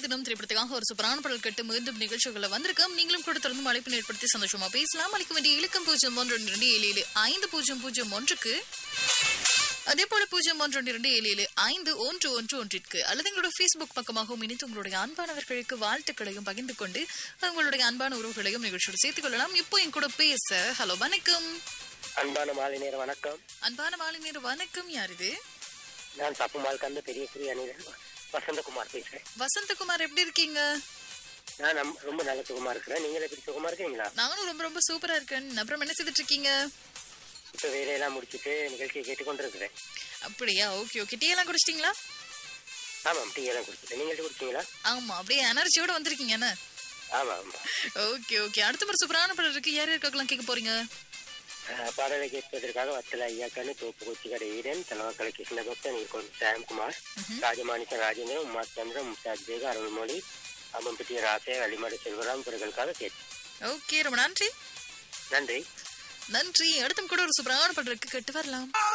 தினம் திரைப்படத்துக்காக ஒரு சூப்பரான பாடல் கேட்டு மீண்டும் நிகழ்ச்சிகளை வந்திருக்கோம் நீங்களும் கூட தொடர்ந்து அழைப்பு ஏற்படுத்தி சந்தோஷமா பேசலாம் அளிக்க வேண்டிய இலக்கம் பூஜ்ஜியம் ஒன்று ஒன்று இரண்டு ஏழு ஏழு ஐந்து பூஜ்ஜியம் பூஜ்ஜியம் ஒன்றுக்கு அதே போல பூஜ்ஜியம் ஒன்று ஒன்று இரண்டு ஏழு ஏழு ஐந்து ஒன்று ஒன்று ஒன்றிற்கு அல்லது எங்களோட ஃபேஸ்புக் பக்கமாகவும் இணைத்து உங்களுடைய அன்பானவர்களுக்கு வாழ்த்துக்களையும் பகிர்ந்து கொண்டு உங்களுடைய அன்பான உறவுகளையும் நிகழ்ச்சியோடு சேர்த்துக் கொள்ளலாம் இப்போ என் கூட பேச ஹலோ வணக்கம் அன்பான மாலை நேர வணக்கம் அன்பான மாலை நேரம் வணக்கம் யார் இது நான் தப்புமால் கந்த பெரிய சிறிய அணிதன் வசந்தகுமார் பேசுறேன் வசந்தகுமார் எப்படி இருக்கீங்க நான் நம்- ரொம்ப நல்ல சுகமா இருக்கிறேன் நீங்கள் எப்படி சுகமா இருக்கீங்களா நானும் ரொம்ப ரொம்ப சூப்பரா இருக்கேன் அப்புறம் என்ன செய்துட்டு இருக்கீங்க இப்ப வேலையெல்லாம் முடிச்சிட்டு நிகழ்ச்சியை கேட்டுக்கொண்டிருக்கிறேன் அப்படியா ஓகே ஓகே டீ எல்லாம் குடிச்சிட்டீங்களா ஆமாம் டீ எல்லாம் குடிச்சிட்டேன் நீங்கள் குடிச்சீங்களா ஆமா அப்படியே எனர்ஜியோட வந்திருக்கீங்க என்ன ஆமா ஆமா ஓகே ஓகே அடுத்த ஒரு சூப்பரான படம் இருக்கு யார் யாருக்கெல்லாம் கேட்க போறீங்க அஹ், பாடலை கேட்பதற்காக வத்தல ஐயாக்கண்ணு தோப்பு கொச்சிக்கடை ஈரன் தலைவக்கலை கிருஷ்ணபக்தன் நீர்கொண்டு சாம்குமார் ராஜமாணிக்க ராஜேந்திரன் உமார் சந்திரன் மும்தாஜ் பேக அருள்மொழி அம்மம்பட்டிய ராசே அலிமடு செல்வராம் பிறர்களுக்காக கேட்டு ஓகே ரொம்ப நன்றி நன்றி நன்றி அடுத்தும் கூட ஒரு சூப்பரான படம் இருக்கு கேட்டு வரலாம்